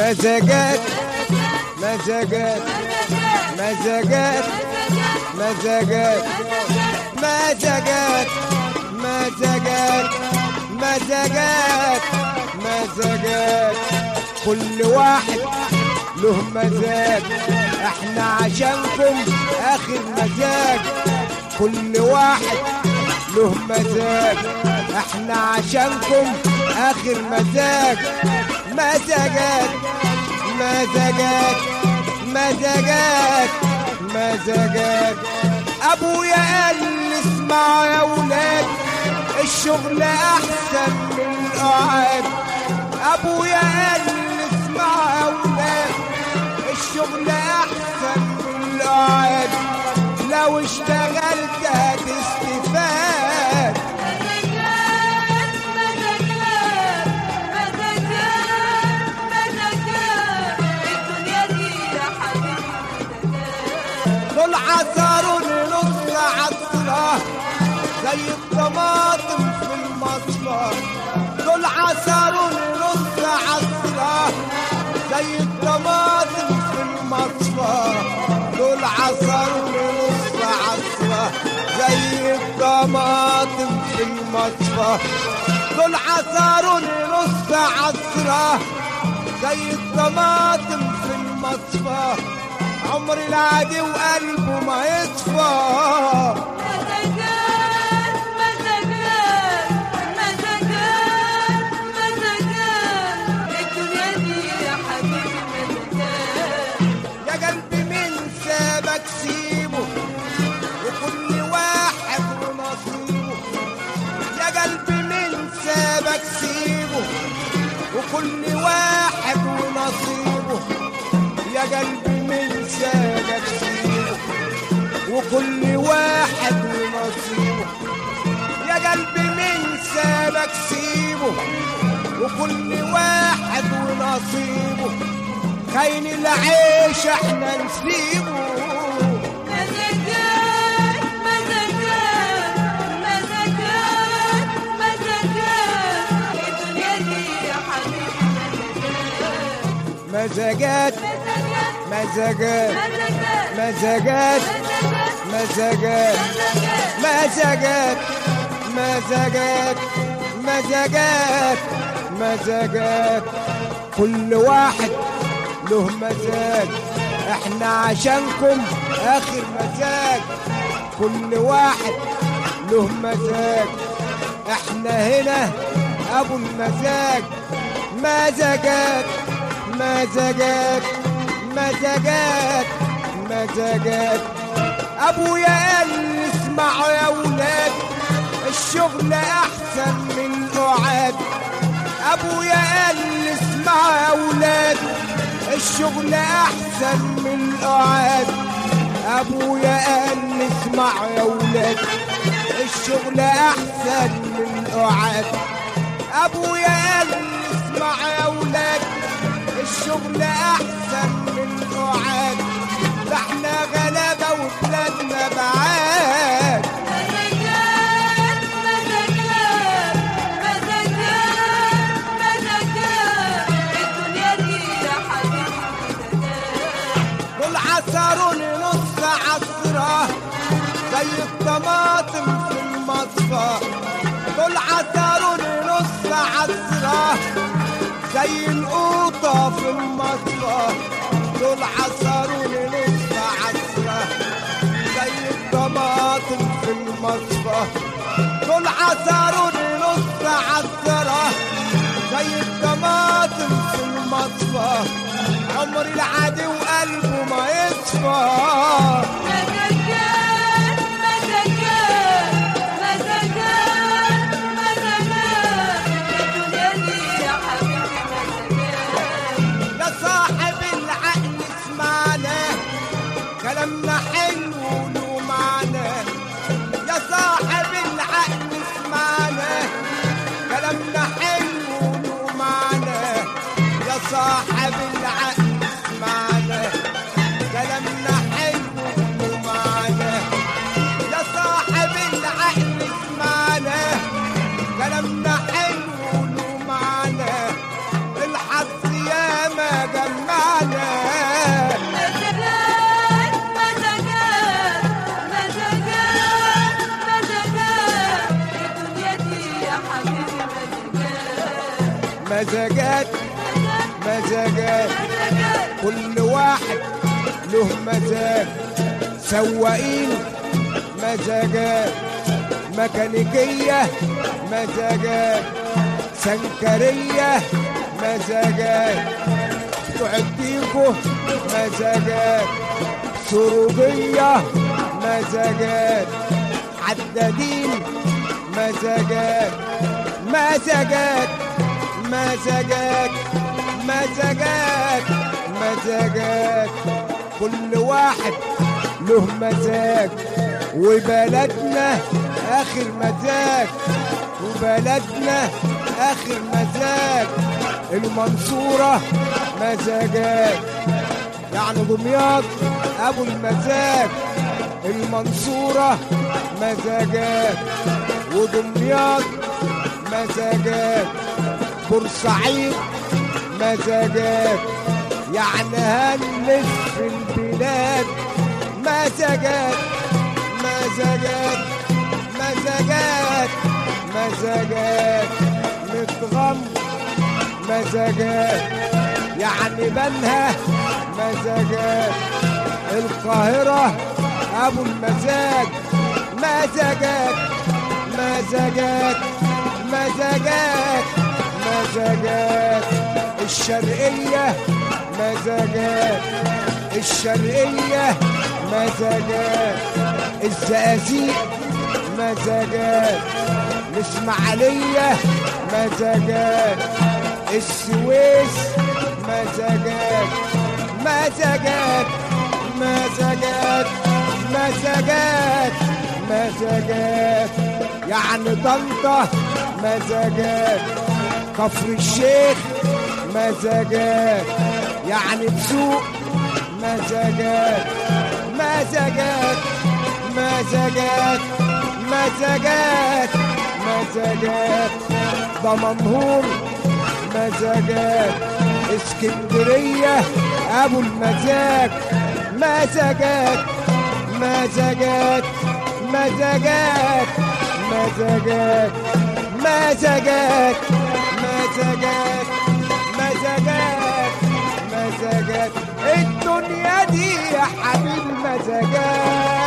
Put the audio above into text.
مزاجات مزاجات مزاجات مزاجات مزاجات مزاجات مزاجات مزاجات كل واحد له مزاج احنا عشانكم اخر مزاج كل واحد له مزاج احنا عشانكم اخر مزاج مزاجات مزاجات مزاجات مزاجات ابويا قال لي اسمعوا يا ولاد الشغل احسن من القعاد ابويا قال لي اسمعوا يا ولاد الشغل احسن من القعاد لو اشتغلت هتستفاد مزاجات مزاجات مزاجات مزاجات الدنيا دي يا حبيبي مزاجات دول عصروا نص عصرة زي الطماطم في المصفى دول عصروا نص عصرة زي الطماطم في المصفى دول عصروا نص عصرة زي الطماطم في المصفى دول عصروا نص عصرة زي الطماطم في المصفى عمر العادي وقلبه ما يطفى مزاجات مزاجات مزاجات مزاجات الدنيا دي يا حبيبي مزاجات يا قلبي من سابك سيبه وكل واحد ونصيبه يا قلبي من سابك سيبه وكل واحد ونصيبه يا قلبي من سابك سيبه وكل واحد ونصيبه يا قلبي من سابك سيبه وكل واحد ونصيبه خاين العيش احنا نسيبه مزاجات مزاجات مزاجات مزاجات الدنيا دي يا حبيبي مزاجات مزاجات مزاجات مزاجات مزاجات مزاجات مزاجات مزاجات مزاجات مزاجات كل واحد له مزاج احنا عشانكم اخر مزاج كل واحد له مزاج احنا هنا ابو المزاج مزاجات مزاجات مزاجات مزاجات ابويا قال لي اسمعوا يا ولاد الشغل احسن من القعاد ابويا قال لي اسمعوا يا ولاد الشغل احسن من القعاد ابويا قال لي اسمعوا يا ولاد الشغل احسن من القعاد ابويا قال لي اسمعوا يا ولاد الشغل احسن من القعاد ده احنا غلابه وبلادنا بعاد مزاجات مزاجات مزاجات مزاجات الدنيا دي يا حبيبي مزاجات دول عصروني نص عصرة زي الطماطم في المصفى دول عصروني نص عصرة زي القوطة في المصفى دول عصروني نص عصرة زي الطماطم في المصفى دول عصروني نص عصرة زي الطماطم في المصفى عمري العادي وقلبه ما يصفى مزاجات مزاجات مزاجات مزاجات الدنيا دي يا حبيبي مزاجات يا صاحب العقل اسمعنا كلامنا حلو وله معنى يا صاحب العقل اسمعنا كلامنا حلو وله معنى يا صاحب العقل اسمعنا كلامنا حلو وله مزاجات مزاجات كل واحد له مزاج سواقين مزاجات ميكانيكية مزاجات سنكرية مزاجات بتوع الديكو مزاجات سروجية مزاجات عدادين مزاجات مزاجات مزاجات مزاجات مزاجات كل واحد له مزاج وبلدنا اخر مزاج وبلدنا اخر مزاج المنصورة مزاجات يعني دمياط ابو المزاج المنصورة مزاجات ودمياط مزاجات بورسعيد مزاجات يعني هنلف البلاد مزاجات مزاجات مزاجات مزاجات متغم مزاجات يعني بنها مزاجات القاهرة أبو المزاج مزاجات مزاجات مزاجات مزاجات الشرقية مزاجات الشرقية مزاجات الزقازيق مزاجات الإسماعيلية مزاجات السويس مزاجات مزاجات مزاجات مزاجات مزاجات يعني طنطا مزاجات كفر الشيخ مزاجات يعني بسوق مزاجات مزاجات مزاجات مزاجات مزاجات دمنهور مزاجات اسكندرية ابو المزاج مزاجات مزاجات مزاجات مزاجات مزاجات مزاجات مزاجات مزاجات الدنيا دي يا حبيب مزاجات